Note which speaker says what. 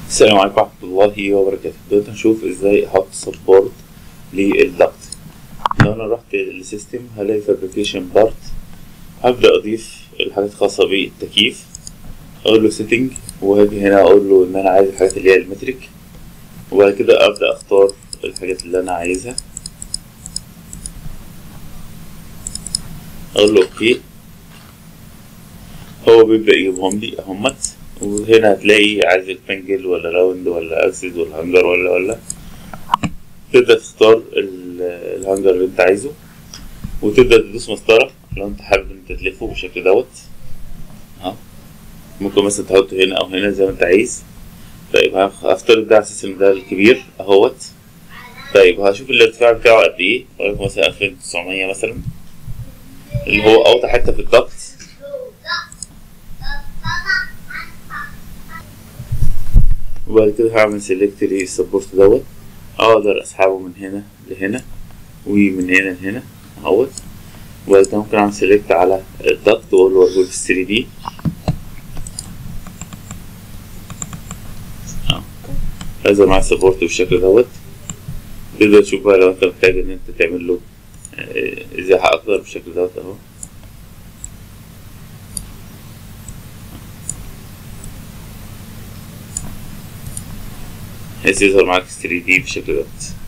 Speaker 1: السلام عليكم ورحمة الله وبركاته دلوقتي هنشوف ازاي احط سبورت للضغط لو انا رحت للسيستم هلاقي فابريكيشن بارت هبدأ اضيف الحاجات الخاصة بالتكييف اقول له سيتنج وهاجي هنا اقول له ان انا عايز الحاجات اللي هي المترك وبعد كده ابدأ اختار الحاجات اللي انا عايزها اقول له اوكي هو بيبدأ يجيبهم لي اهمت وهنا هتلاقي عايز البنجل ولا راوند ولا اكسس ولا هانجر ولا ولا تبدأ تختار ال- الهانجر اللي انت عايزه وتبدأ تدوس مسطرة لو انت حابب ان انت تلفه بالشكل دوت اهو ممكن مثلا تحطه هنا او هنا زي ما انت عايز طيب هخ- هفترض ده على اساس ان ده الكبير اهوت طيب هشوف الارتفاع بتاعه قد ايه وليكن مثلا 2900 مثلا اللي هو اوطى حتة في الضغط وبعد كده هعمل سيلكت للسبورت دوت اقدر اسحبه من هنا لهنا ومن هنا لهنا اهوت وبعد كده ممكن اعمل سيلكت على الضغط واقول له وريه في 3 دي هذا مع السبورت بالشكل دوت تقدر تشوف بقى لو انت محتاج ان انت تعمل له آه، ازاحة اكتر بالشكل دوت اهو بحيث يظهر معاك 3 دي بالشكل دوت